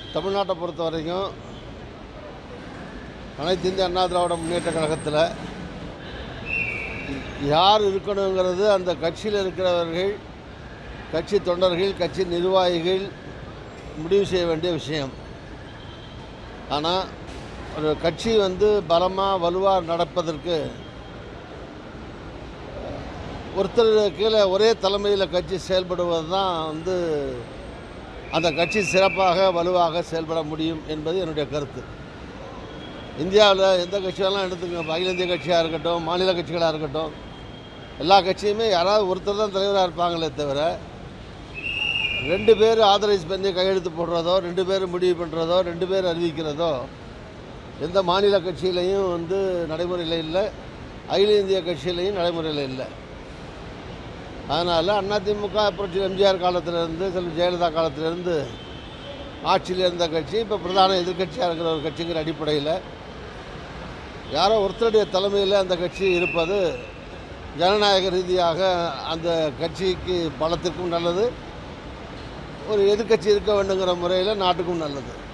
தமிழ்நாட்டை பொறுத்த வரைக்கும் அனைத்து இந்திய அண்ணா திராவிட முன்னேற்ற கழகத்தில் யார் இருக்கணுங்கிறது அந்த கட்சியில் இருக்கிறவர்கள் கட்சி தொண்டர்கள் கட்சி நிர்வாகிகள் முடிவு செய்ய வேண்டிய விஷயம் ஆனால் ஒரு கட்சி வந்து பலமாக வலுவாக நடப்பதற்கு ஒருத்தர் கீழே ஒரே தலைமையில் கட்சி செயல்படுவது தான் வந்து அந்த கட்சி சிறப்பாக வலுவாக செயல்பட முடியும் என்பது என்னுடைய கருத்து இந்தியாவில் எந்த கட்சியெல்லாம் எடுத்துக்கங்க அகில இந்திய கட்சியாக இருக்கட்டும் மாநில கட்சிகளாக இருக்கட்டும் எல்லா கட்சியுமே யாராவது ஒருத்தர் தான் தலைவராக இருப்பாங்களே தவிர ரெண்டு பேர் ஆதரைஸ் பண்ணி கையெழுத்து போடுறதோ ரெண்டு பேர் முடிவு பண்ணுறதோ ரெண்டு பேர் அறிவிக்கிறதோ எந்த மாநில கட்சியிலையும் வந்து நடைமுறையில் இல்லை அகில இந்திய கட்சியிலையும் நடைமுறையில் இல்லை அதனால் அதிமுக புரட்சி எம்ஜிஆர் காலத்திலேருந்து செல்வி ஜெயலலிதா காலத்திலேருந்து ஆட்சியில் இருந்த கட்சி இப்போ பிரதான எதிர்க்கட்சியாக இருக்கிற ஒரு கட்சிங்கிற அடிப்படையில் யாரோ ஒருத்தருடைய தலைமையில் அந்த கட்சி இருப்பது ஜனநாயக ரீதியாக அந்த கட்சிக்கு பலத்திற்கும் நல்லது ஒரு எதிர்க்கட்சி இருக்க வேண்டுங்கிற முறையில் நாட்டுக்கும் நல்லது